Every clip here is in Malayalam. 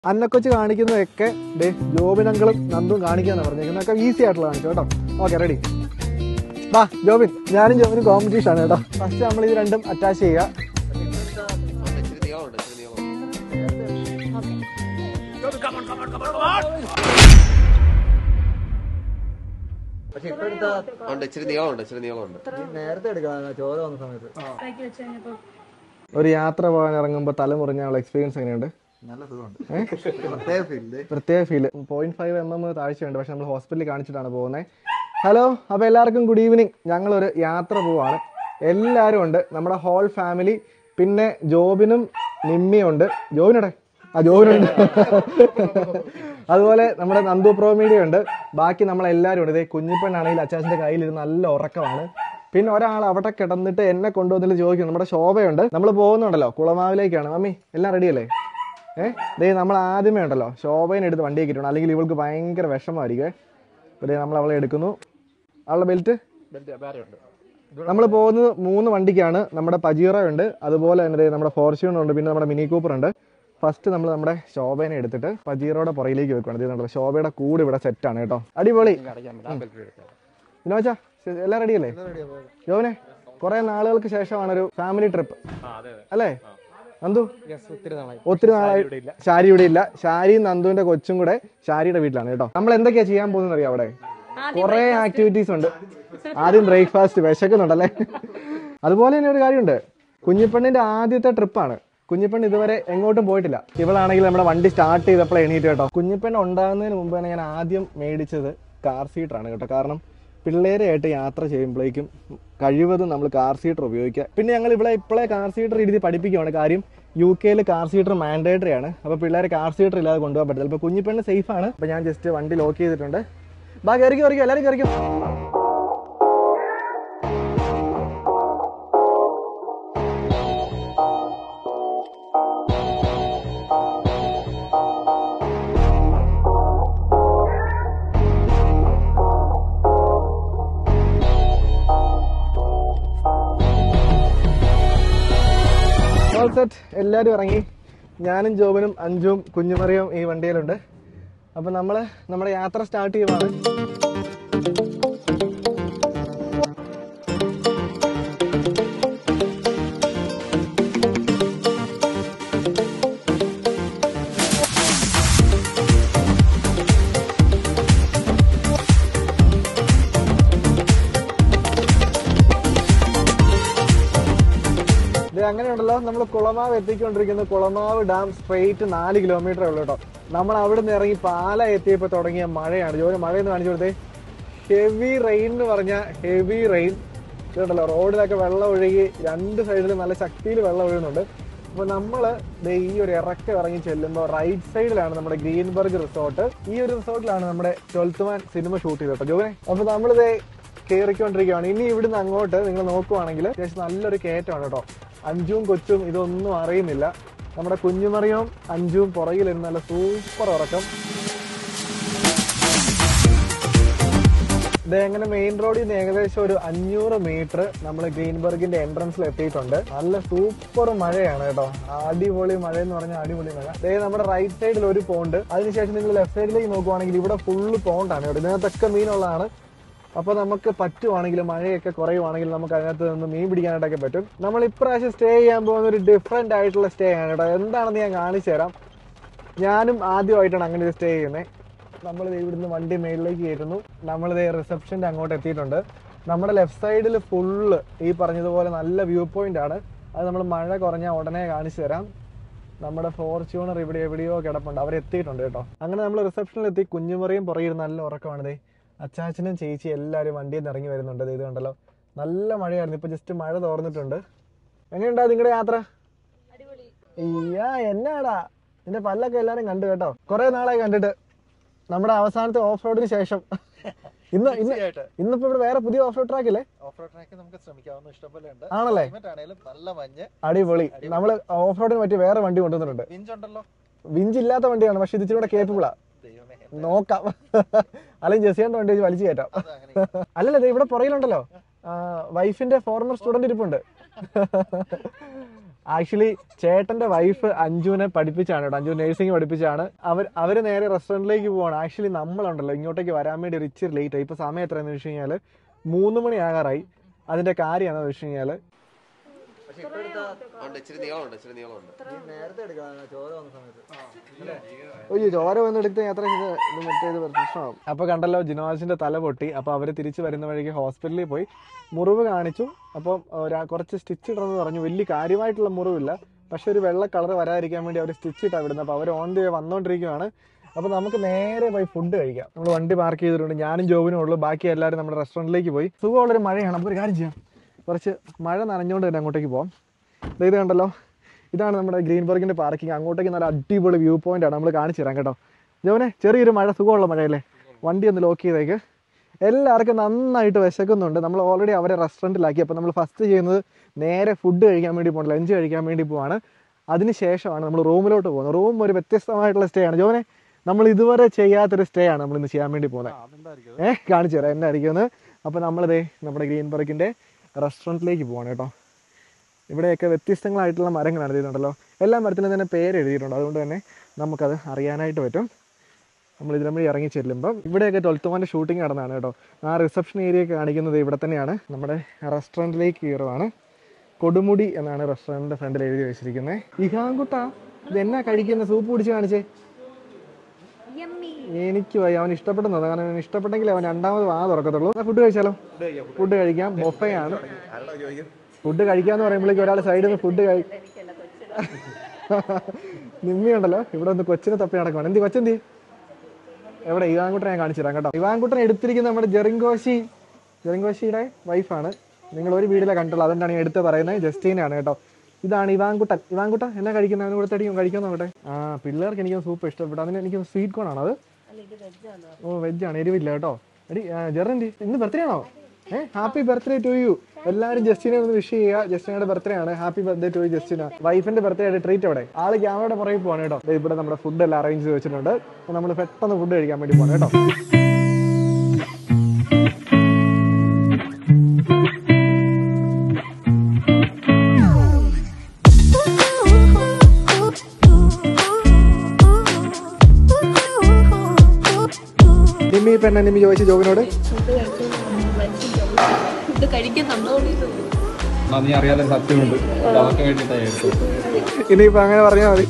അന്നക്കൊച്ച് കാണിക്കുന്നതൊക്കെ ദേ ജോബിനങ്ങളും നന്ദും കാണിക്കാന്നാ പറഞ്ഞേക്കുന്നതൊക്കെ ഈസി ആയിട്ടുള്ള കാണിച്ചു കേട്ടോ ഓക്കെ റെഡി വാ ജോബിൻ ഞാനും ജോബിനും കോമ്പറ്റീഷൻ ആണ് കേട്ടോ ഫസ്റ്റ് നമ്മൾ ഇത് രണ്ടും അറ്റാച്ച് ചെയ്യുക ഉണ്ട് ഇച്ചിരി നീളമുണ്ട് ഇച്ചിരി നീളമുണ്ട് നേരത്തെ എടുക്കാം ചോര വന്ന സമയത്ത് ഉണ്ടാക്കി വെച്ച് കഴിഞ്ഞപ്പോ ഒരു യാത്ര പോകാൻ ഇറങ്ങുമ്പോൾ തല മുറിഞ്ഞുള്ള എക്സ്പീരിയൻസ് എങ്ങനെയുണ്ട് നല്ല സുഖമുണ്ട് പ്രത്യേക ഫീൽഡ് പ്രത്യേക ഫീല് പോയിന്റ് ഫൈവ് എം എം താഴ്ചയുണ്ട് പക്ഷെ നമ്മൾ ഹോസ്പിറ്റലിൽ കാണിച്ചിട്ടാണ് പോകുന്നത് ഹലോ അപ്പോൾ എല്ലാവർക്കും ഗുഡ് ഈവനിങ് ഞങ്ങളൊരു യാത്ര പോവാണ് എല്ലാവരും ഉണ്ട് നമ്മുടെ ഹോൾ ഫാമിലി പിന്നെ ജോബിനും നിമ്മിയും ഉണ്ട് ജോബിനടെ ആ ജോബിനുണ്ട് അതുപോലെ നമ്മുടെ നന്ദു പ്രോമീഡിയ ഉണ്ട് ബാക്കി നമ്മളെല്ലാവരും ഉണ്ട് ഇതേ കുഞ്ഞിപ്പെണ്ണാണെങ്കിൽ അച്ചാച്ചൻ്റെ കയ്യിൽ ഇത് നല്ല ഉറക്കമാണ് പിന്നെ ഒരാൾ അവിടെ കിടന്നിട്ട് എന്നെ കൊണ്ടുവന്നിട്ട് ചോദിക്കും നമ്മുടെ ശോഭയുണ്ട് നമ്മൾ പോകുന്നുണ്ടല്ലോ കുളമാവിലേക്കാണ് മമ്മി എല്ലാം റെഡിയല്ലേ ഏഹ് ദേ നമ്മൾ ആദ്യമേ ഉണ്ടല്ലോ ശോഭനെ എടുത്ത് വണ്ടി കിട്ടണം അല്ലെങ്കിൽ ഇവൾക്ക് ഭയങ്കര വിഷമമായിരിക്കും അപ്പോൾ നമ്മൾ അവളെ എടുക്കുന്നു അവളുടെ ബെൽറ്റ് നമ്മൾ പോകുന്നത് മൂന്ന് വണ്ടിക്കാണ് നമ്മുടെ പജീറ ഉണ്ട് അതുപോലെ തന്നെ ദേ നമ്മുടെ ഫോർച്യൂണർ ഉണ്ട് പിന്നെ നമ്മുടെ മിനി കൂപ്പർ ഉണ്ട് ഫസ്റ്റ് നമ്മൾ നമ്മുടെ ശോഭനെ എടുത്തിട്ട് പജീറയുടെ പുറകിലേക്ക് വെക്കുകയാണ് ഇത് കണ്ടല്ലോ ശോഭയുടെ കൂടെ ഇവിടെ സെറ്റാണ് കേട്ടോ അടിപൊളി വിനോച്ച എല്ലാം റെഡിയല്ലേ ജോവനെ കുറെ നാളുകൾക്ക് ശേഷമാണ് ഒരു ഫാമിലി ട്രിപ്പ് അല്ലേ നന്ദു ഒത്തിരി നാളായി ഷാരി ഇവിടെ ഇല്ല ഷാരിയും നന്ദുവിന്റെ കൊച്ചും കൂടെ ഷാരിയുടെ വീട്ടിലാണ് കേട്ടോ നമ്മൾ എന്തൊക്കെയാ ചെയ്യാൻ പോകുന്നത് അറിയാം അവിടെ കുറെ ആക്ടിവിറ്റീസ് ഉണ്ട് ആദ്യം ബ്രേക്ക്ഫാസ്റ്റ് വിശക്കുന്നുണ്ടല്ലേ അതുപോലെ തന്നെ ഒരു കാര്യമുണ്ട് കുഞ്ഞിപ്പെണ്ണിന്റെ ആദ്യത്തെ ട്രിപ്പാണ് കുഞ്ഞിപ്പെണ്ണ് ഇതുവരെ എങ്ങോട്ടും പോയിട്ടില്ല ഇവളാണെങ്കിൽ നമ്മുടെ വണ്ടി സ്റ്റാർട്ട് ചെയ്തപ്പോൾ എണീറ്റ് കേട്ടോ കുഞ്ഞിപ്പെണ്ണ് ഉണ്ടാകുന്നതിന് മുമ്പ് തന്നെ ഞാൻ ആദ്യം മേടിച്ചത് കാർ സീറ്ററാണ് കേട്ടോ കാരണം പിള്ളേരെയായിട്ട് യാത്ര ചെയ്യുമ്പോഴേക്കും കഴിവതും നമ്മൾ കാർ സീറ്റർ ഉപയോഗിക്കുക പിന്നെ ഞങ്ങൾ ഇവിടെ ഇപ്പോഴേ കാർ സീറ്റർ രീതി പഠിപ്പിക്കുകയാണ് കാര്യം യു കെയിൽ കാർ സീറ്റർ മാൻഡേറ്ററി ആണ് അപ്പോൾ പിള്ളേരെ കാർ സീറ്റർ ഇല്ലാതെ കൊണ്ടുപോകാൻ പറ്റില്ല അപ്പോൾ കുഞ്ഞിപ്പെണ്ണ് സേഫ് ആണ് അപ്പോൾ ഞാൻ ജസ്റ്റ് വണ്ടി ലോക്ക് ചെയ്തിട്ടുണ്ട് ബാ കയറിക്കോ കയറിക്കോ എല്ലാവരും കയറിക്കോ ഓൾ സെറ്റ് എല്ലാവരും ഇറങ്ങി ഞാനും ജോബനും അഞ്ചും കുഞ്ഞുമറിയും ഈ വണ്ടിയിലുണ്ട് അപ്പം നമ്മൾ നമ്മുടെ യാത്ര സ്റ്റാർട്ട് ചെയ്യുവാണ് ഇത് അങ്ങനെയുണ്ടല്ലോ നമ്മൾ കുളമാവ് എത്തിക്കൊണ്ടിരിക്കുന്നത് കുളമാവ് ഡാം സ്ട്രെയിറ്റ് നാല് കിലോമീറ്റർ ഉള്ളു കേട്ടോ നമ്മൾ അവിടെ നിന്ന് ഇറങ്ങി പാല എത്തിയപ്പോൾ തുടങ്ങിയ മഴയാണ് ജോലി മഴയെന്ന് കാണിച്ചു കൊടുത്തേ ഹെവി റെയിൻ എന്ന് പറഞ്ഞ ഹെവി റെയിൻ ഇതുണ്ടല്ലോ റോഡിലൊക്കെ വെള്ളം ഒഴുകി രണ്ട് സൈഡിലും നല്ല ശക്തിയിൽ വെള്ളം ഒഴുകുന്നുണ്ട് അപ്പൊ നമ്മള് ദേ ഈ ഒരു ഇറക്കം ഇറങ്ങി ചെല്ലുമ്പോൾ റൈറ്റ് സൈഡിലാണ് നമ്മുടെ ഗ്രീൻബർഗ് റിസോർട്ട് ഈ ഒരു റിസോർട്ടിലാണ് നമ്മുടെ ട്വൽത്ത് മാൻ സിനിമ ഷൂട്ട് ചെയ്തത് കേട്ടോ ജോനെ അപ്പൊ നമ്മളിതേ കയറിക്കൊണ്ടിരിക്കുകയാണ് ഇനി ഇവിടുന്ന് അങ്ങോട്ട് നിങ്ങൾ നോക്കുവാണെങ്കിൽ അത്യാവശ്യം നല്ലൊരു കയറ്റമാണ് കേട്ടോ അഞ്ചും കൊച്ചും ഇതൊന്നും അറിയുന്നില്ല നമ്മുടെ കുഞ്ഞുമറിയും അഞ്ചും പുറകിലിരുന്ന് നല്ല സൂപ്പർ ഉറക്കം ഇത് അങ്ങനെ മെയിൻ റോഡിൽ നിന്ന് ഏകദേശം ഒരു അഞ്ഞൂറ് മീറ്റർ നമ്മൾ ഗ്രീൻബർഗിന്റെ എൻട്രൻസിൽ എത്തിയിട്ടുണ്ട് നല്ല സൂപ്പർ മഴയാണ് കേട്ടോ അടിപൊളി മഴ എന്ന് പറഞ്ഞാൽ അടിപൊളി മഴ ദേ നമ്മുടെ റൈറ്റ് സൈഡിൽ ഒരു പോണ്ട് അതിനുശേഷം നിങ്ങൾ ലെഫ്റ്റ് സൈഡിലേക്ക് നോക്കുവാണെങ്കിൽ ഇവിടെ ഫുള്ള് പോണ്ടാണ് കേട്ടോ ഇതിനകത്തൊക്കെ മീനുള്ളതാണ് അപ്പൊ നമുക്ക് പറ്റുവാണെങ്കിൽ മഴയൊക്കെ കുറയുവാണെങ്കിൽ നമുക്ക് അതിനകത്ത് നിന്ന് മീൻ പിടിക്കാനായിട്ടൊക്കെ പറ്റും നമ്മൾ ഇപ്രാവശ്യം സ്റ്റേ ചെയ്യാൻ പോകുന്ന ഒരു ഡിഫറെന്റ് ആയിട്ടുള്ള സ്റ്റേ ആണ് കേട്ടോ എന്താണെന്ന് ഞാൻ കാണിച്ചു തരാം ഞാനും ആദ്യമായിട്ടാണ് അങ്ങനെ ഒരു സ്റ്റേ ചെയ്യുന്നത് നമ്മൾ ഇവിടുന്ന് വണ്ടി മേളിലേക്ക് കയറ്റുന്നു നമ്മൾ റിസപ്ഷന്റെ അങ്ങോട്ട് എത്തിയിട്ടുണ്ട് നമ്മുടെ ലെഫ്റ്റ് സൈഡിൽ ഫുള്ള് ഈ പറഞ്ഞതുപോലെ നല്ല വ്യൂ പോയിന്റ് ആണ് അത് നമ്മൾ മഴ കുറഞ്ഞാൽ ഉടനെ കാണിച്ചു തരാം നമ്മുടെ ഫോർച്യൂണർ ഇവിടെ എവിടെയോ കിടപ്പുണ്ട് അവർ എത്തിയിട്ടുണ്ട് കേട്ടോ അങ്ങനെ നമ്മൾ റിസപ്ഷനിൽ എത്തി കുഞ്ഞുമറിയും പുറകിൽ നല്ല ഉറക്കമാണ് ദേ അച്ചാച്ചനും ചേച്ചി എല്ലാവരും വണ്ടിയിൽ നിന്ന് ഇറങ്ങി വരുന്നുണ്ട് ദേ ഇത് കണ്ടല്ലോ നല്ല മഴയായിരുന്നു ഇപ്പൊ ജസ്റ്റ് മഴ തോർന്നിട്ടുണ്ട് എങ്ങനെയുണ്ടാ നിങ്ങളുടെ യാത്ര അയ്യാ എന്നാടാ നിന്റെ പല്ലൊക്കെ എല്ലാരും കണ്ടു കേട്ടോ കുറെ നാളായി കണ്ടിട്ട് നമ്മുടെ അവസാനത്തെ ഓഫ് റോഡിന് ശേഷം ഇന്ന് ഇന്ന് ഇന്നിപ്പോ ഇവിടെ വേറെ പുതിയ ഓഫ് റോഡ് ട്രാക്ക് ഇല്ലേ ഓഫ് റോഡ് ട്രാക്ക് നമുക്ക് ശ്രമിക്കാവുന്ന ഇഷ്ടംപോലെ ഉണ്ട് ആണല്ലേ ക്ലൈമറ്റ് ആണെങ്കിലും നല്ല മഞ്ഞ് അടിപൊളി നമ്മള് ഓഫ് റോഡിന് പറ്റിയ വേറെ വണ്ടി കൊണ്ടുവന്നിട്ടുണ്ട് വിഞ്ചുണ്ടല്ലോ വിഞ്ച് ഇല്ലാത്ത വണ്ടിയാണ് പക്ഷെ ഇത് ഇച്ചിരി കൂടെ കേപ്പബിളാ ദൈവമേ നോക്കാം അല്ലെങ്കിൽ ജെസിയാന്റെ വണ്ടി വെച്ച് വലിച്ചു കയറ്റാം അത് അങ്ങനെ അല്ലല്ല ദേ ഇവിടെ പുറകിലുണ്ടല്ലോ വൈഫിന്റെ ഫോർമർ സ്റ്റുഡന്റ് ഇരിപ്പുണ്ട് ആക്ച്വലി ചേട്ടന്റെ വൈഫ് അഞ്ജുവിനെ പഠിപ്പിച്ചാണ് കേട്ടോ അഞ്ജു നഴ്സിംഗ് പഠിപ്പിച്ചാണ് അവർ അവര് നേരെ റെസ്റ്റോറന്റിലേക്ക് പോവാണ് ആക്ച്വലി നമ്മളുണ്ടല്ലോ ഇങ്ങോട്ടേക്ക് വരാൻ വേണ്ടി ഒരു ഇച്ചിരി ലേറ്റ് ആയി ഇപ്പൊ സമയം എത്രയെന്ന് വെച്ച് കഴിഞ്ഞാല് മൂന്ന് മണി ആകാറായി അതിന്റെ കാര്യം എന്താണെന്ന് വെച്ച് കഴിഞ്ഞാല് ഉണ്ട് ഇച്ചിരി നീളമുണ്ട് ഇച്ചിരി നീളമുണ്ട് നേരത്തെ എടുക്കാം ചോര വന്ന സമയത്ത് ഒയ്യോ ചോര വന്നെടുത്ത് അത്ര ഇത് ഇത് മറ്റേത് പ്രശ്നമാവും അപ്പൊ കണ്ടല്ലോ ജിനോസിന്റെ തല പൊട്ടി അപ്പൊ അവര് തിരിച്ചു വരുന്ന വഴിക്ക് ഹോസ്പിറ്റലിൽ പോയി മുറിവ് കാണിച്ചു അപ്പം ഒരാ- കുറച്ച് സ്റ്റിച്ച് ഇടണമെന്ന് പറഞ്ഞു വലിയ കാര്യമായിട്ടുള്ള മുറിവില്ല പക്ഷെ ഒരു വെള്ള കളർ വരാതിരിക്കാൻ വേണ്ടി അവർ സ്റ്റിച്ച് ഇട്ടാ വിടുന്നത് അപ്പൊ അവർ ഓൺ ദി വേ വന്നോണ്ടിരിക്കുകയാണ് അപ്പൊ നമുക്ക് നേരെ പോയി ഫുഡ് കഴിക്കാം നമ്മൾ വണ്ടി പാർക്ക് ചെയ്തിട്ടുണ്ട് ഞാനും ജോബിനും ഉള്ളൂ ബാക്കി എല്ലാവരും നമ്മുടെ റെസ്റ്റോറന്റിലേക്ക് പോയി സുഖമുള്ളൊരു മഴയാണ് നമുക്കൊരു കാര്യം ചെയ്യാം കുറച്ച് മഴ നനഞ്ഞുകൊണ്ട് തന്നെ അങ്ങോട്ടേക്ക് പോകാം ദേ ഇത് കണ്ടല്ലോ ഇതാണ് നമ്മുടെ ഗ്രീൻ ബർഗിന്റെ പാർക്കിംഗ് അങ്ങോട്ടേക്ക് നല്ല അടിപൊളി വ്യൂ പോയിന്റ് ആണ് നമ്മൾ കാണിച്ചു തരാം കേട്ടോ ജോനെ ചെറിയൊരു മഴ സുഖമുള്ള മഴയല്ലേ വണ്ടി ഒന്ന് ലോക്ക് ചെയ്തേക്ക് എല്ലാവർക്കും നന്നായിട്ട് വിശക്കുന്നുണ്ട് നമ്മൾ ഓൾറെഡി അവരെ റെസ്റ്റോറൻറ്റിലാക്കി അപ്പോൾ നമ്മൾ ഫസ്റ്റ് ചെയ്യുന്നത് നേരെ ഫുഡ് കഴിക്കാൻ വേണ്ടി പോകണം ലഞ്ച് കഴിക്കാൻ വേണ്ടി പോവാണ് അതിനുശേഷമാണ് നമ്മൾ റൂമിലോട്ട് പോകുന്നത് റൂം ഒരു വ്യത്യസ്തമായിട്ടുള്ള സ്റ്റേ ആണ് ജോനെ നമ്മൾ ഇതുവരെ ചെയ്യാത്തൊരു സ്റ്റേ ആണ് നമ്മൾ ഇന്ന് ചെയ്യാൻ വേണ്ടി പോകുന്നത് അതുണ്ടായിരിക്കും ഏഹ് കാണിച്ചു തരാം എന്നായിരിക്കും അപ്പോൾ നമ്മളിതേ നമ്മുടെ ഗ്രീൻ പാർക്കിൻ്റെ റെസ്റ്റോറൻറ്റിലേക്ക് പോവാണ് കേട്ടോ ഇവിടെയൊക്കെ വ്യത്യസ്തങ്ങളായിട്ടുള്ള മരങ്ങളാണ് എഴുതിയിട്ടുണ്ടല്ലോ എല്ലാ മരത്തിനും തന്നെ പേര് എഴുതിയിട്ടുണ്ട് അതുകൊണ്ട് തന്നെ നമുക്കത് അറിയാനായിട്ട് പറ്റും നമ്മൾ ഇതിലും വഴി ഇറങ്ങി ചെല്ലുമ്പം ഇവിടെയൊക്കെ ട്വൽത്ത് വൻ്റെ ഷൂട്ടിംഗ് നടന്നതാണ് കേട്ടോ ആ റിസപ്ഷൻ ഏരിയ ഒക്കെ കാണിക്കുന്നത് ഇവിടെ തന്നെയാണ് നമ്മുടെ റെസ്റ്റോറൻറ്റിലേക്ക് കയറുവാണ് കൊടുമുടി എന്നാണ് റെസ്റ്റോറൻറ്റിൻ്റെ ഫ്രണ്ടിൽ എഴുതി വെച്ചിരിക്കുന്നത് ഇഹാൻകുട്ട ഇത് എന്നാ കഴിക്കുന്ന സൂപ്പ് കുടിച്ച് കാണിച്ചേ എനിക്ക് വയ്യ അവൻ ഇഷ്ടപ്പെടുന്നത് കാരണം അവന് ഇഷ്ടപ്പെട്ടെങ്കിൽ അവൻ രണ്ടാമത് വാ തുറക്കത്തുള്ളൂ ഫുഡ് കഴിച്ചാലോ ഫുഡ് കഴിക്കാം ബൊഫയാണ് ഫുഡ് കഴിക്കാന്ന് പറയുമ്പോഴേക്കും ഒരാൾ സൈഡിൽ നിന്ന് ഫുഡ് കഴി നിമ്മിയുണ്ടല്ലോ ഇവിടെ ഒന്ന് കൊച്ചിനെ തപ്പി നടക്കുവാണ് എന്തി കൊച്ചെന്തി എവിടെ ഇവാൻകുട്ടനെ ഞാൻ കാണിച്ചു തരാം കേട്ടോ ഇവാൻകുട്ടനെ എടുത്തിരിക്കുന്ന നമ്മുടെ ജെറിങ്കോശി ജെറിങ്കോശിയുടെ വൈഫാണ് നിങ്ങൾ ഒരു വീഡിയോയിലെ കണ്ടുള്ളൂ അതുകൊണ്ടാണ് ഞാൻ എടുത്ത് പറയുന്നത് ജസ്റ്റീനാണ് കേട്ടോ ഇതാണ് ഇവാൻകുട്ടൻ ഇവാൻകുട്ടൻ എന്നാ കഴിക്കുന്നത് അവന് കൊടുത്തടിക്കും കഴിക്കാൻ നോക്കട്ടെ ആ പിള്ളേർക്ക് എനിക്ക് സൂപ്പ് ഇഷ്ടപ്പെട്ടു അതിന് എനിക്ക് സ്വീറ്റ് കോൺ ആണോ അത് ഓ വെജാണ് എരിവില്ല കേട്ടോ എടി ജെറിൻ്റെ ഇന്ന് ബർത്ത്ഡേ ആണോ ഏ ഹാപ്പി ബർത്ത്ഡേ ടു യു എല്ലാവരും ജസ്റ്റിനെ ഒന്ന് വിഷ് ചെയ്യുക ജസ്റ്റിനയുടെ ബർത്ത്ഡേ ആണ് happy birthday to you Justina വൈഫിന്റെ ബർത്ത്ഡേ ആയിട്ട് ട്രീറ്റ് അവിടെ ആള് ക്യാമറയുടെ പുറകെ പോവാണ് കേട്ടോ ദേ ഇവിടെ നമ്മുടെ ഫുഡ് എല്ലാം അറേഞ്ച് ചെയ്ത് വെച്ചിട്ടുണ്ട് നമ്മൾ പെട്ടെന്ന് ഫുഡ് കഴിക്കാൻ വേണ്ടി പോകണം കേട്ടോ നിമ്മി പെണ്ണ നിമ്മി ചോദിച്ചു ജോബിനോട് ഫുഡ് കഴിക്കുന്നുണ്ടോ അത് നീ അറിയാതെ സത്യമുണ്ട് അവർക്ക് വേണ്ടിയിട്ടായിരുന്നു ഇനിയിപ്പോ അങ്ങനെ പറഞ്ഞാൽ മതി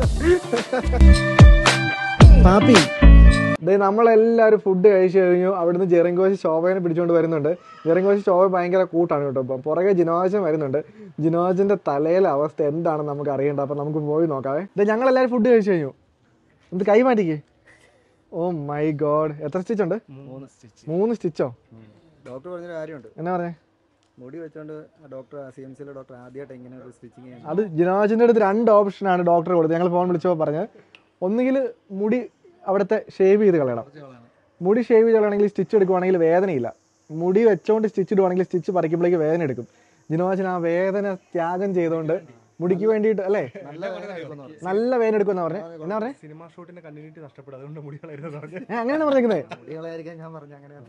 പാപ്പി ദേ നമ്മളെല്ലാവരും ഫുഡ് കഴിച്ചു കഴിഞ്ഞു അവിടുന്ന് ജെറിങ്കോശി ശോഭനെ പിടിച്ചുകൊണ്ട് വരുന്നുണ്ട് ജെറിങ്കോശി ശോഭ ഭയങ്കര കൂട്ടാണ് കേട്ടോ ഇപ്പം പുറകെ ജിനോജൻ വരുന്നുണ്ട് ജിനോജിന്റെ തലയിലെ അവസ്ഥ എന്താണെന്ന് നമുക്ക് അറിയേണ്ടത് അപ്പം നമുക്ക് പോയി നോക്കാവേ ദേ ഞങ്ങളെല്ലാവരും ഫുഡ് കഴിച്ചു കഴിഞ്ഞു എന്ത് കൈ മാറ്റിക്കേ ഓ മൈ ഗോഡ് എത്ര സ്റ്റിച്ച് ഉണ്ട് മൂന്ന് സ്റ്റിച്ച് മൂന്ന് സ്റ്റിച്ചോ ഡോക്ടർ പറഞ്ഞൊരു കാര്യമുണ്ട് എന്നാ പറഞ്ഞേ മുടി വെച്ചോണ്ട് ഡോക്ടർ സി എം സിയിലെ ഡോക്ടർ ആദ്യമായിട്ട് ഇങ്ങനെ ഒരു സ്റ്റിച്ചിങ് ചെയ്യാൻ അത് ജിനോജിന്റെ അടുത്ത് രണ്ട് ഓപ്ഷനാണ് ഡോക്ടർ കൊടുത്തത് ഞങ്ങൾ ഫോൺ വിളിച്ചപ്പോൾ പറഞ്ഞ് ഒന്നുകിൽ മുടി അവിടുത്തെ ഷേവ് ചെയ്ത് കളയണം മുടി ഷേവ് ചെയ്ത് കളയണമെങ്കിൽ സ്റ്റിച്ച് എടുക്കുവാണെങ്കിൽ വേദനയില്ല മുടി വെച്ചോണ്ട് സ്റ്റിച്ച് ഇടുവാണെങ്കിൽ സ്റ്റിച്ച് പറിക്കുമ്പോഴേക്ക് വേദന എടുക്കും ജിനോജൻ ആ വേദന ത്യാഗം ചെയ്തുകൊണ്ട് മുടിക്ക് വേണ്ടിയിട്ട് അല്ലേ നല്ല വേദന എടുക്കുമെന്നാ പറഞ്ഞേ എന്നാ പറഞ്ഞേ സിനിമ ഷൂട്ടിന്റെ കണ്ടിന്യൂറ്റി നഷ്ടപ്പെടും അതുകൊണ്ട് മുടി കളയരുത് പറഞ്ഞു ഏ, അങ്ങനെയാണ് പറഞ്ഞേക്കുന്നത് മുടികളായിരിക്കാൻ ഞാൻ പറഞ്ഞു അങ്ങനെയാണ്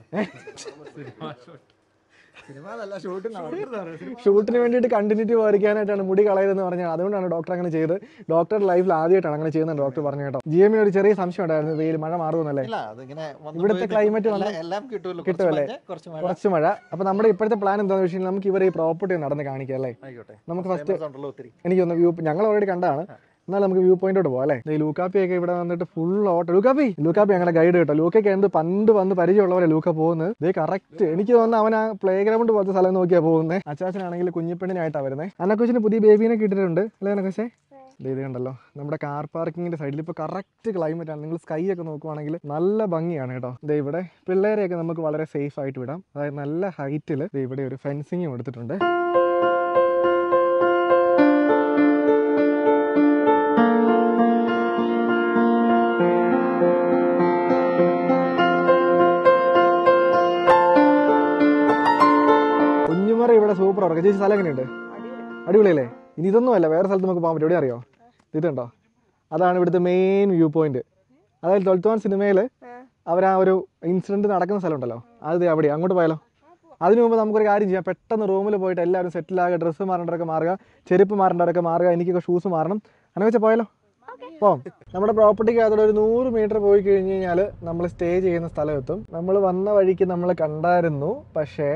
സിനിമ നല്ല ഷൂട്ട് ഷൂട്ടിന് വേണ്ടിയിട്ട് കണ്ടിന്യൂറ്റി വരയ്ക്കാനായിട്ടാണ് മുടി കളയതെന്ന് പറഞ്ഞാൽ അതുകൊണ്ടാണ് ഡോക്ടർ അങ്ങനെ ചെയ്ത് ഡോക്ടറുടെ ലൈഫിൽ ആദ്യമായിട്ടാണ് അങ്ങനെ ചെയ്യുന്നത് ഡോക്ടർ പറഞ്ഞു കേട്ടോ ജി എമ്മിന് ഒരു ചെറിയ സംശയം ഉണ്ടായിരുന്നു വെയിൽ മഴ മാറുമെന്നല്ലേ ഇല്ല അതിങ്ങനെ വന്ന് ഇവിടുത്തെ പോയി climate എല്ലാം- വന്ന് എല്ലാം കിട്ടുമല്ലോ കിട്ടുമല്ലേ? കുറച്ച് മഞ്ഞ്, കുറച്ച് മഴ കുറച്ച് മഴ അപ്പൊ നമ്മുടെ ഇപ്പോഴത്തെ പ്ലാൻ എന്താണെന്ന് വെച്ച് കഴിഞ്ഞാൽ നമുക്ക് ഇവരെ ഈ പ്രോപ്പർട്ടി നടന്ന് കാണിക്കാം അല്ലേ ആയിക്കോട്ടെ നമുക്ക് ഫസ്റ്റ് Famous ഉണ്ടല്ലോ ഒത്തിരി എനിക്കൊന്ന് വ്യൂ ഞങ്ങൾ ഓൾറെഡി കണ്ടതാണ് എന്നാൽ നമുക്ക് വ്യൂ പോയിന്റോട്ട് പോകാം അല്ലേ ദേ ലൂക്കാപ്പി ഒക്കെ ഇവിടെ വന്നിട്ട് ഫുൾ ഓട്ടോ ലൂക്കാപ്പി ലൂക്കാപ്പി ഞങ്ങളുടെ ഗൈഡ് കേട്ടോ ലൂക്കൊക്കെ എന്ത് പണ്ട് വന്ന് പരിചയമുള്ളവരെ ലൂക്ക പോകുന്നത് ദേ കറക്റ്റ് എനിക്ക് തോന്നുന്നു അവൻ ആ പ്ലേ ഗ്രൗണ്ട് പോലത്തെ സ്ഥലം നോക്കിയാ പോകുന്നത് അച്ചാച്ചനാണെങ്കിൽ കുഞ്ഞിപ്പെണ്ണിനായിട്ടാണ് വരുന്നത് അന്നക്കൊച്ചിന് പുതിയ ബേബീനെ കിട്ടിയിട്ടുണ്ട് അല്ലേ അന്നക്കൊച്ചേ ദേ ഇത് കണ്ടല്ലോ നമ്മുടെ കാർ പാർക്കിങ്ങിന്റെ സൈഡിൽ ഇപ്പോൾ കറക്റ്റ് ക്ലൈമറ്റ് ആണ് നിങ്ങൾ സ്കൈ ഒക്കെ നോക്കുവാണെങ്കിൽ നല്ല ഭംഗിയാണ് കേട്ടോ ദേ ഇവിടെ പിള്ളേരെയൊക്കെ നമുക്ക് വളരെ സേഫ് ആയിട്ട് വിടാം അതായത് നല്ല ഹൈറ്റിൽ ഇവിടെ ഒരു ഫെൻസിങ് കൊടുത്തിട്ടുണ്ട് കുഞ്ഞുമറ ഇവിടെ സൂപ്പർ ഉറക്കം ചേച്ചി സ്ഥലം എങ്ങനെയുണ്ട് അടിപൊളിയല്ലേ ഇനി ഇതൊന്നും അല്ല വേറെ സ്ഥലത്ത് നമുക്ക് പോകാൻ പറ്റും എവിടെ അറിയോ ഇതുണ്ടോ അതാണ് ഇവിടുത്തെ മെയിൻ വ്യൂ പോയിന്റ് അതായത് ട്വൽത്ത് വൺ സിനിമയിൽ അവർ ആ ഒരു ഇൻസിഡന്റ് നടക്കുന്ന സ്ഥലം ഉണ്ടല്ലോ അത് ദേ അവിടെ അങ്ങോട്ട് പോയാലോ അതിനു മുമ്പ് നമുക്കൊരു കാര്യം ചെയ്യാം പെട്ടെന്ന് റൂമിൽ പോയിട്ട് എല്ലാവരും സെറ്റിൽ ആകുക ഡ്രസ്സ് മാറേണ്ടവരൊക്കെ മാറുക ചെരുപ്പ് മാറേണ്ടവരൊക്കെ മാറുക എനിക്കൊക്കെ ഷൂസ് മാറണം അങ്ങനെ വെച്ചാൽ പോയാലോ പോം നമ്മുടെ പ്രോപ്പർട്ടിക്ക് അതോടെ ഒരു നൂറ് മീറ്റർ പോയി കഴിഞ്ഞ് കഴിഞ്ഞാൽ നമ്മൾ സ്റ്റേ ചെയ്യുന്ന സ്ഥലം എത്തും നമ്മൾ വന്ന വഴിക്ക് നമ്മൾ കണ്ടായിരുന്നു പക്ഷേ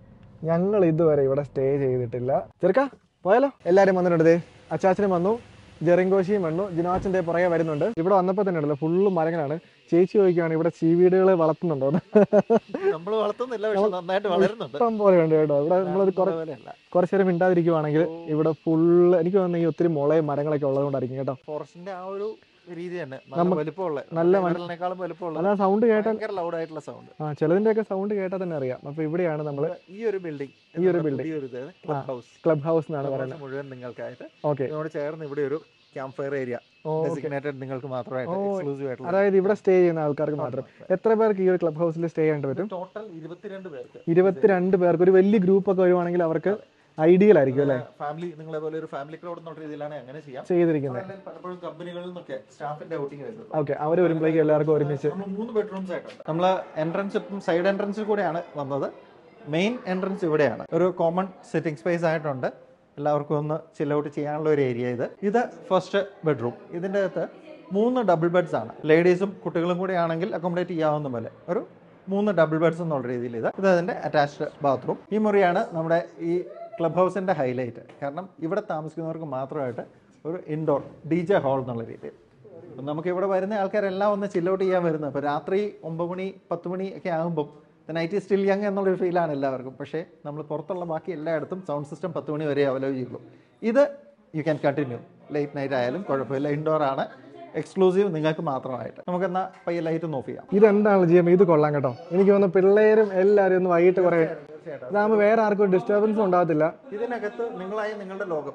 ഞങ്ങൾ ഇതുവരെ ഇവിടെ സ്റ്റേ ചെയ്തിട്ടില്ല ചെറുക്ക പോയാലോ എല്ലാവരും വന്നിട്ടുണ്ട് ദേ അച്ചാച്ചനും വന്നു ജെറിങ്കോശിയും വന്നു ജിനാച്ചൻ്റെ പുറകെ വരുന്നുണ്ട് ഇവിടെ വന്നപ്പോൾ തന്നെ ഉണ്ടല്ലോ ഫുള്ള് മരങ്ങളാണ് ചേച്ചി ചോദിക്കുകയാണ് ഇവിടെ ചീവീടുകൾ വളർത്തുന്നുണ്ടോ എന്ന്. നമ്മൾ വളർത്തുന്നില്ല പക്ഷെ നന്നായിട്ട് വളരുന്നുണ്ട് ഇഷ്ടം പോലെ ഉണ്ട് കേട്ടോ ഇവിടെ നമ്മളൊരു കുറ കുറച്ച് നേരം മിണ്ടാതിരിക്കുവാണെങ്കിൽ ഇവിടെ ഫുള്ള് എനിക്ക് തോന്നുന്നു ഈ ഒത്തിരി മുളയും മരങ്ങളൊക്കെ ഉള്ളതുകൊണ്ടായിരിക്കും കേട്ടോ ഫോറസ്റ്റിന്റെ ആ ഒരു രീതി തന്നെ നല്ല നമ്മ- വലുപ്പമുള്ള നല്ല മന- മരലിനേക്കാളും വലുപ്പമുള്ള അല്ല സൗണ്ട് കേട്ടാൽ ഭയങ്കര ലൗഡ് ആയിട്ടുള്ള സൗണ്ട് ആ ചിലതിൻ്റെയൊക്കെ സൗണ്ട് കേട്ടാൽ തന്നെ അറിയാം അപ്പോൾ ഇവിടെയാണ് നമ്മൾ ഈ ഒരു ബിൽഡിംഗ് ഈ ഒരു building. ഈ ഒരു ക്ലബ് ഹൗസ് ക്ലബ് ഹൗസ് എന്നാണ് പറയുന്നത് മുഴുവൻ നിങ്ങൾക്കായിട്ട് ഓക്കെ ഇതിനോട് ചേർന്ന് ഇവിടെ ഒരു camp fire area oh okay designated നിങ്ങൾക്ക് മാത്രമായിട്ട് ഓ, എക്സ്ക്ലൂസീവ് ആയിട്ടുള്ള അതായത് ഇവിടെ സ്റ്റേ ചെയ്യുന്ന ആൾക്കാർക്ക് മാത്രം എത്ര പേർക്ക് ഈ ഒരു ക്ലബ് ഹൗസിൽ സ്റ്റേ ചെയ്യാൻ പറ്റും ടോട്ടൽ ഇരുപത്തിരണ്ട് പേർക്ക് ഇരുപത്തിരണ്ട് പേർക്ക് ഒരു വലിയ ഗ്രൂപ്പ് ഒക്കെ വരുവാണെങ്കിൽ അവർക്ക് ഐഡിയൽ ആയിരിക്കും അല്ലേ ഫാമിലി നിങ്ങളെ പോലെ ഒരു ഫാമിലി ക്രൗഡ് എന്നുള്ള രീതിയിലാണ് അങ്ങനെ ചെയ്യാം ചെയ്തിരിക്കുന്നത് അല്ലെങ്കിൽ പലപ്പോഴും കമ്പനികളിൽ നിന്നൊക്കെ സ്റ്റാഫിന്റെ ഔട്ടിങ് വരുന്നത് ഓക്കെ അവർ വരുമ്പോഴേക്കും എല്ലാവർക്കും ഒരുമിച്ച് നമ്മൾ മൂന്ന് ബെഡ്റൂംസ് ആയിട്ടുണ്ട് നമ്മൾ എൻട്രൻസ് ഇപ്പം സൈഡ് എൻട്രൻസിൽ കൂടെയാണ് വന്നത് മെയിൻ എൻട്രൻസ് ഇവിടെയാണ് ഒരു കോമൺ സിറ്റിംഗ് സ്പേസ് ആയിട്ടുണ്ട് എല്ലാവർക്കും ഒന്ന് ചിൽ ഔട്ട് ചെയ്യാനുള്ള ഒരു ഏരിയ ഇത് ഇത് ഫസ്റ്റ് ബെഡ്റൂം ഇതിൻ്റെ അകത്ത് മൂന്ന് ഡബിൾ ബെഡ്സ് ആണ് ലേഡീസും കുട്ടികളും കൂടെ ആണെങ്കിൽ അക്കോമഡേറ്റ് ചെയ്യാവുന്ന പോലെ ഒരു മൂന്ന് ഡബിൾ ബെഡ്സ് എന്നുള്ള രീതിയിൽ ഇത് ഇത് അതിൻ്റെ അറ്റാച്ച്ഡ് ബാത്റൂം ഈ മുറിയാണ് നമ്മുടെ ഈ ക്ലബ് ഹൗസിൻ്റെ ഹൈലൈറ്റ് കാരണം ഇവിടെ താമസിക്കുന്നവർക്ക് മാത്രമായിട്ട് ഒരു ഇൻഡോർ ഡി ജെ ഹാൾ എന്നുള്ള രീതിയിൽ അപ്പം നമുക്ക് ഇവിടെ വരുന്ന ആൾക്കാരെല്ലാം ഒന്ന് ചില്ലൗട്ട് ചെയ്യാൻ വരുന്നത് അപ്പോൾ രാത്രി ഒമ്പത് മണി പത്ത് മണി ഒക്കെ ആകുമ്പം നൈറ്റ് സ്റ്റിൽ യങ് എന്നുള്ളൊരു ഫീലാണ് എല്ലാവർക്കും പക്ഷേ നമ്മൾ പുറത്തുള്ള ബാക്കി എല്ലായിടത്തും സൗണ്ട് സിസ്റ്റം പത്ത് മണി വരെ അവൈലബിൾ ചെയ്യുള്ളൂ ഇത് you can continue late night ആയാലും കുഴപ്പമില്ല ഇൻഡോർ ആണ് എക്സ്ക്ലൂസീവ് നിങ്ങൾക്ക് മാത്രമായിട്ട് നമുക്കെന്നാൽ പയ്യെ ലൈറ്റ് ഒന്ന് ഓഫ് ചെയ്യാം ഇതെന്താണ് ജിയം ഇത് കൊള്ളാം കേട്ടോ എനിക്ക് തോന്നുന്നു പിള്ളേരും എല്ലാവരും ഒന്ന് വൈകിട്ട് കുറേ ഇതാകുമ്പോൾ വേറെ ആർക്കും ഡിസ്റ്റർബൻസ് ഉണ്ടാകത്തില്ല ഇതിനകത്ത് നിങ്ങളായി നിങ്ങളുടെ ലോകം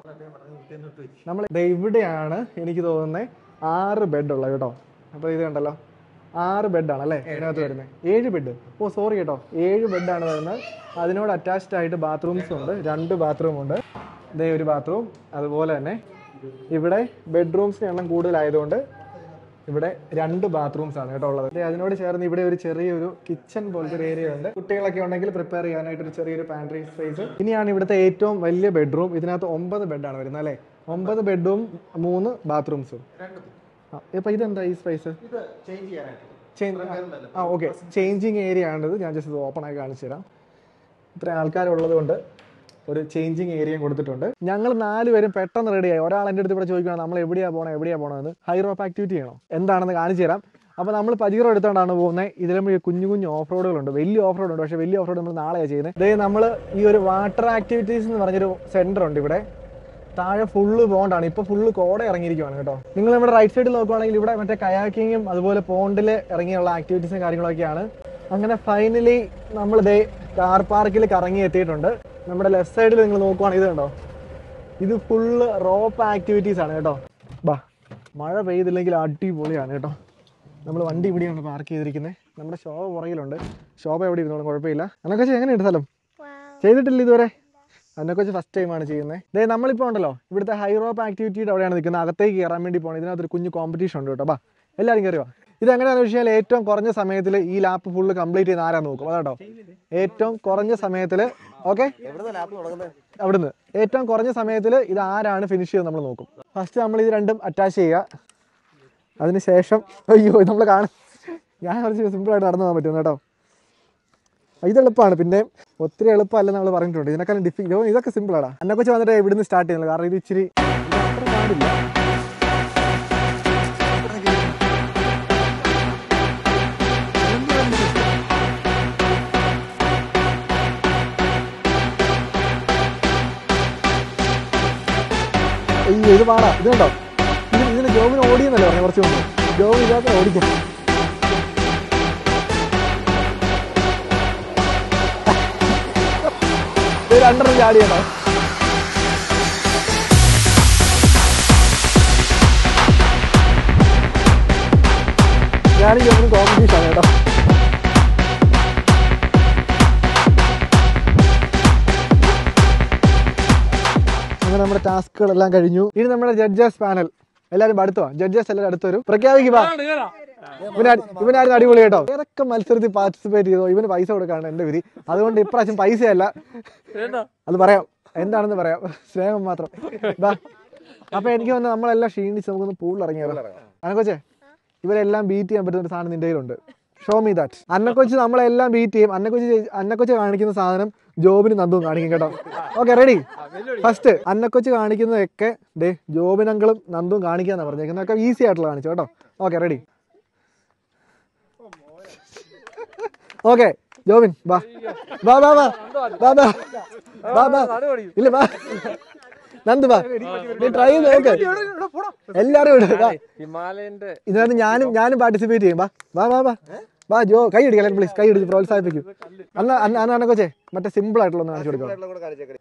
നമ്മൾ ദേ ഇവിടെയാണ് എനിക്ക് തോന്നുന്നത് ആറ് ബെഡ് ഉള്ളത് കേട്ടോ അപ്പോൾ ഇത് കണ്ടല്ലോ ആറ് ബെഡാണ് അല്ലേ ഇതിനകത്ത് വരുന്നത് ഏഴ് ബെഡ് ഓ സോറി കേട്ടോ ഏഴ് ബെഡാണ് വരുന്നത് അതിനോട് അറ്റാച്ച്ഡ് ആയിട്ട് ബാത്റൂംസ് ഉണ്ട് രണ്ട് ബാത്റൂം ഉണ്ട് ഇതേ ഒരു ബാത്റൂം അതുപോലെ തന്നെ ഇവിടെ ബെഡ്റൂംസിന് എണ്ണം കൂടുതലായതുകൊണ്ട് ഇവിടെ രണ്ട് ബാത്റൂംസ് ആണ് കേട്ടോ ഉള്ളത് ദേ അതിനോട് ചേർന്ന് ഇവിടെ ഒരു ചെറിയൊരു കിച്ചൺ പോലത്തെ ഒരു ഏരിയ ഉണ്ട് കുട്ടികളൊക്കെ ഉണ്ടെങ്കിൽ പ്രിപ്പയർ ചെയ്യാനായിട്ട് ഒരു ചെറിയൊരു പാൻട്രി സ്പേസ് ഇനിയാണ് ഇവിടുത്തെ ഏറ്റവും വലിയ ബെഡ്റൂം ഇതിനകത്ത് ഒമ്പത് ബെഡാണ് വരുന്നത് അല്ലേ ഒമ്പത് ബെഡും മൂന്ന് ബാത്റൂംസും ആ ഇപ്പൊ ഇതെന്താ ഈ സ്പേസ് ഇത് ചേഞ്ച് ചെയ്യാനായിട്ട് ചേഞ്ച് ആ ഓക്കെ ചേഞ്ചിങ് ഏരിയ ആണിത് ഞാൻ ജസ്റ്റ് ഇത് ഓപ്പൺ ആയി കാണിച്ചു തരാം ഇത്രയും ആൾക്കാരുള്ളത് കൊണ്ട് ഒരു ചേഞ്ചിങ് ഏരിയയും കൊടുത്തിട്ടുണ്ട് ഞങ്ങൾ നാലുപേരും പെട്ടെന്ന് റെഡിയായി ഒരാൾ എൻ്റെ അടുത്ത് ഇവിടെ ചോദിക്കണം നമ്മൾ എവിടെയാ പോകണം എവിടെയാ പോകണമെന്ന് ഹൈ റോപ്പ് ആക്ടിവിറ്റി ചെയ്യണോ എന്താണെന്ന് കാണിച്ചു തരാം അപ്പോൾ നമ്മൾ പജീറോ എടുത്തോണ്ടാണ് പോകുന്നത് ഇതിലും കുഞ്ഞു കുഞ്ഞു ഓഫ് റോഡുകളുണ്ട് വലിയ ഓഫ് റോഡ് ഉണ്ട് പക്ഷേ വലിയ ഓഫ് റോഡ് നമ്മൾ നാളെയാണ് ചെയ്യുന്നത് ഇതേ നമ്മൾ ഈ ഒരു വാട്ടർ ആക്ടിവിറ്റീസ് എന്ന് പറഞ്ഞൊരു സെന്റർ ഉണ്ട് ഇവിടെ താഴെ ഫുള്ള് പോണ്ടാണ് ഇപ്പൊ ഫുള്ള് കോട ഇറങ്ങിയിരിക്കുവാണ് കേട്ടോ നിങ്ങൾ നമ്മുടെ റൈറ്റ് സൈഡിൽ നോക്കുവാണെങ്കിൽ ഇവിടെ മറ്റേ കയാക്കിങ്ങും അതുപോലെ പോണ്ടിൽ ഇറങ്ങിയുള്ള ആക്ടിവിറ്റീസും കാര്യങ്ങളൊക്കെയാണ് അങ്ങനെ ഫൈനലി നമ്മൾ ഇതേ കാർ പാർക്കിൽ കറങ്ങി എത്തിയിട്ടുണ്ട് നമ്മുടെ ലെഫ്റ്റ് സൈഡിൽ നിങ്ങൾ നോക്കുവാണെങ്കിൽ ഇത് കണ്ടോ ഇത് ഫുള്ള് റോപ്പ് ആക്ടിവിറ്റീസ് ആണ് കേട്ടോ ബാ മഴ പെയ്തില്ലെങ്കിൽ അടിപൊളിയാണ് കേട്ടോ നമ്മൾ വണ്ടി ഇവിടെയാണ് പാർക്ക് ചെയ്തിരിക്കുന്നത് നമ്മുടെ ശോഭ പുറകിലുണ്ട് ശോഭ എവിടെ ഇരുന്നോളും കുഴപ്പമില്ല എന്നൊക്കെ എങ്ങനെയുണ്ട് സ്ഥലം ചെയ്തിട്ടില്ല ഇതുവരെ അതിനെക്കുറിച്ച് ഫസ്റ്റ് ടൈമാണ് ചെയ്യുന്നത് ദേ നമ്മളിപ്പോൾ ഉണ്ടല്ലോ ഇവിടുത്തെ ഹൈ റോപ്പ് ആക്ടിവിറ്റിയുടെ അവിടെയാണ് നിൽക്കുന്നത് അകത്തേക്ക് കയറാൻ വേണ്ടി പോകണം ഇതിനകത്തൊരു കുഞ്ഞു കോമ്പറ്റീഷൻ ഉണ്ട് കേട്ടോ ബാ എല്ലാവരും കയറിയോ ഇതെങ്ങനെയാണെന്ന് വെച്ചാൽ ഏറ്റവും കുറഞ്ഞ സമയത്തിൽ ഈ ലാപ്പ് ഫുള്ള് കംപ്ലീറ്റ് ചെയ്യുന്ന ആരാ നോക്കും അതാട്ടോ ഏറ്റവും കുറഞ്ഞ സമയത്തിൽ ഓക്കെ അവിടുന്ന് ഏറ്റവും കുറഞ്ഞ സമയത്തിൽ ഇത് ആരാണ് ഫിനിഷ് ചെയ്ത് നമ്മൾ നോക്കും ഫസ്റ്റ് നമ്മൾ ഇത് രണ്ടും അറ്റാച്ച് ചെയ്യുക അതിനുശേഷം അയ്യോ നമ്മൾ കാണും ഞാൻ കുറച്ച് സിമ്പിളായിട്ട് നടന്നു പോകാൻ പറ്റും കേട്ടോ ഇത് എളുപ്പമാണ് പിന്നെ ഒത്തിരി എളുപ്പമല്ല നമ്മൾ പറഞ്ഞിട്ടുണ്ട് ഇതിനേക്കാളും ഡിഫി ഇതോ ഇതൊക്കെ സിമ്പിളാടാ എന്നെ കൊച്ചു വന്നിട്ട് ഇവിടുന്ന് സ്റ്റാർട്ട് ചെയ്യുന്നത് കാരണം ഇത് ഇച്ചിരി ഇത് അത്ര പാടില്ല അയ്യോ ഇത് പാടാ ഇത് കണ്ടോ ഇത് ഇതിന് ജോബിന് ഓടിയെന്നല്ലേ പറഞ്ഞു കുറച്ച് മുമ്പ് ജോബ് ഇല്ലാത്ത ഓടിക്കും ഇത് രണ്ടെണ്ണം ചാടിയാണോ ഞാനീ ജോബിന് കോമ്പറ്റീഷൻ ആണ് കേട്ടോ അങ്ങനെ നമ്മുടെ ടാസ്കുകളെല്ലാം കഴിഞ്ഞു ഇനി നമ്മുടെ ജഡ്ജസ് പാനൽ എല്ലാവരും അടുത്തോ ജഡ്ജസ് എല്ലാവരും അടുത്ത് വരും പ്രഖ്യാപിക്കുക ഇവനായിരുന്നു ഇവനായിരുന്നു അടിപൊളി കേട്ടോ ഏതൊക്കെ മത്സരത്തിൽ പാർട്ടിസിപ്പേറ്റ് ചെയ്തോ ഇവന് പൈസ കൊടുക്കാണ് എന്റെ വിധി അതുകൊണ്ട് ഇപ്രാവശ്യം പൈസയല്ല അത് പറയാം എന്താണെന്ന് പറയാം സ്നേഹം മാത്രം ദാ. അപ്പൊ എനിക്ക് തോന്നുന്നു നമ്മളെല്ലാം ക്ഷീണിച്ച് നമുക്കൊന്ന് പൂളിൽ ഇറങ്ങിയാലോ അനക്കൊച്ചേ ഇവരെല്ലാം ബീറ്റ് ചെയ്യാൻ പറ്റുന്ന ഒരു സാധനം നിന്റെ കയ്യിലുണ്ട് ഷോ മീ ദാറ്റ് അന്നക്കൊച്ച് നമ്മളെല്ലാം ബീറ്റ് ചെയ്യും അന്നക്കൊച്ച് ചെയ്- അന്നക്കൊച്ച് കാണിക്കുന്ന സാധനം ജോബിന് നന്ദും കാണിക്കും കേട്ടോ ഓക്കെ റെഡി ഫസ്റ്റ് അന്നക്കൊച്ച് കാണിക്കുന്നതൊക്കെ ഡേ ജോബിനങ്കളും നന്ദും കാണിക്കാന്നാ പറഞ്ഞേക്കുന്നതൊക്കെ ഈസി ആയിട്ടുള്ള കാണിച്ചു കേട്ടോ ഓക്കെ റെഡി ഓക്കെ ജോബിൻ ബാ ബാ ബാ ബാ ബാ ബാ ബാ ബാ ഇല്ല ബാ നന്ദു ബാ നീ ട്രൈ ചെയ്ത് നോക്ക് എല്ലാരും ഇട് ബാ ഹിമാലയന്റെ ഇതിനകത്ത് ഞാനും ഞാനും പാർട്ടിസിപ്പേറ്റ് ചെയ്യും ബാ വാ വാ വാ വാ ജോ കൈ ഇടിക്കാം പ്ലീസ് കൈ ഇടിച്ച് പ്രോത്സാഹിപ്പിക്കും അന്ന അന്ന അന്ന കൊച്ചേ മറ്റേ സിമ്പിൾ ആയിട്ടുള്ള ഒന്ന് കാണിച്ചു കൊടുക്കാം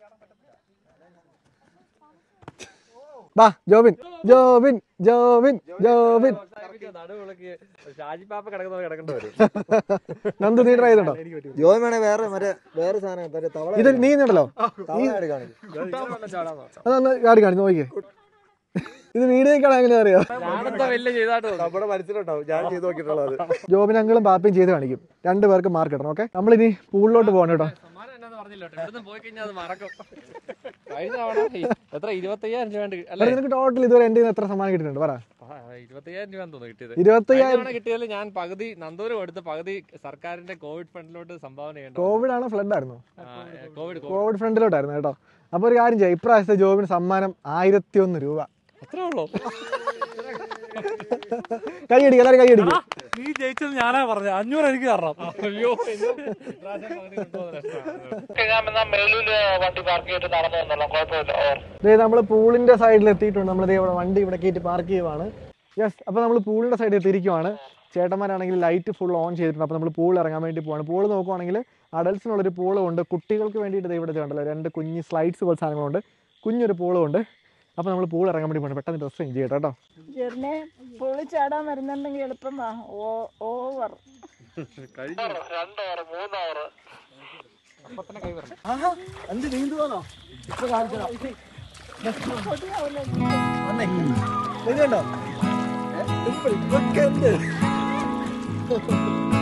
ബാ ജോബിൻ ജോബിൻ ജോബിൻ ജോബിൻ നടുവിളക്ക് ഷാജി പാപ്പ കിടക്കുന്ന കിടക്കേണ്ടി വരും നന്ദു നീ ട്രൈ ചെയ്തിട്ടുണ്ടോ ജോയ് വേണേ വേറെ മറ്റേ വേറെ സാധനം മറ്റേ തവള ഇത് നീ ഉണ്ടല്ലോ തവള കാണിക്കും അതൊന്ന് കാടി കാണിച്ചു നോക്കിയേ ഇത് വീഡിയോക്കാണ് എങ്ങനെ അറിയാം ഞാനെന്താ വലിയ ചെയ്തായിട്ട് നമ്മുടെ മനസ്സിലുണ്ടാവും ഞാൻ ചെയ്ത് നോക്കിയിട്ടുള്ളത് ജോബിൻ അങ്കിളും പാപ്പയും ചെയ്ത് കാണിക്കും രണ്ടു പേർക്ക് മാർക്ക് ഇടണം ഓക്കെ നമ്മളിനി പൂളിലോട്ട് പോകണം കേട്ടോ സമ്മാനം എന്നാന്ന് പറഞ്ഞില്ല കേട്ടോ. ഇവിടുന്ന് പോയി കഴിഞ്ഞാൽ അത് മറക്കും കഴിഞ്ഞ തവണ ഈ എത്ര ഇരുപത്തയ്യായിരം രൂപ ഉണ്ട് എടാ, അല്ലേ നിനക്ക് ടോട്ടൽ ഇതുവരെ എൻ്റെ കയ്യിൽ നിന്ന് എത്ര സമ്മാനം കിട്ടിയിട്ടുണ്ട് പറ ആ, ഇരുപത്തയ്യായിരം രൂപ തോന്നുന്നു കിട്ടിയത് ഇരുപത്തയ്യായിരം കഴിഞ്ഞ തവണ കിട്ടിയതിൽ ഞാൻ പകുതി നന്ദൂര് കൊടുത്ത് പകുതി സർക്കാരിന്റെ കോവിഡ് ഫണ്ടിലോട്ട് സംഭാവന ചെയ്യണ്ട കോവിഡ് ആണോ ഫ്ലഡ് ആയിരുന്നോ കോവിഡ് കോവിഡ് കോവിഡ് ഫ്രണ്ടിലോട്ടായിരുന്നു കേട്ടോ അപ്പോൾ ഒരു കാര്യം ചെയ്യാം ഇപ്രാവശ്യത്തെ ജോബിന് സമ്മാനം ആയിരത്തി ഒന്ന് രൂപ അത്രേ ഉള്ളൂ കൈയടിക്കും എല്ലാവരും കൈയടിക്കും നീ ജയിച്ചത് ഞാനാ പറഞ്ഞത് അഞ്ഞൂറ് എനിക്ക് തരണം അയ്യോ ഇപ്രാവശ്യം പകുതി കൊണ്ടുപോകുന്ന ലക്ഷണമാണ്. ദേ നമ്മൾ പൂളിന്റെ സൈഡിൽ എത്തിയിട്ടുണ്ട് നമ്മൾ ദേ ഇവിടെ വണ്ടി ഇവിടെ കയറ്റി പാർക്ക് ചെയ്യുവാണ് യെസ് അപ്പോൾ നമ്മൾ പൂളിന്റെ സൈഡിൽ എത്തിയിരിക്കുവാണ് ചേട്ടന്മാരാണെങ്കിൽ ലൈറ്റ് ഫുൾ ഓൺ ചെയ്തിട്ടുണ്ട് അപ്പോൾ നമ്മൾ പൂൾ ഇറങ്ങാൻ വേണ്ടി പോവാണ് പൂൾ നോക്കുവാണെങ്കിൽ അഡൽസിനുള്ളൊരു പൂളും ഉണ്ട് കുട്ടികൾക്ക് വേണ്ടിയിട്ട് ദേ ഇവിടെ ഉണ്ടല്ലോ രണ്ട് കുഞ്ഞ് സ്ലൈഡ്സ് പോലെ സാധനങ്ങളുണ്ട് കുഞ്ഞൊരു പൂളും ഉണ്ട് അപ്പോൾ നമ്മൾ പൂൾ ഇറങ്ങാൻ വേണ്ടി പോകണം പെട്ടെന്ന് ഡ്രസ്സ് ചേഞ്ച് ചെയ്യട്ടോ കേട്ടോ ജെറിനെ പുള്ളി ചാടാൻ വരുന്നുണ്ടെങ്കിൽ എളുപ്പമാ ഓ ഓവർ എന്ത് നീന്തുവാണോ ഇപ്പൊ കാണിച്ചതാ വന്നേ ഇത് കണ്ടോ സിമ്പിൾ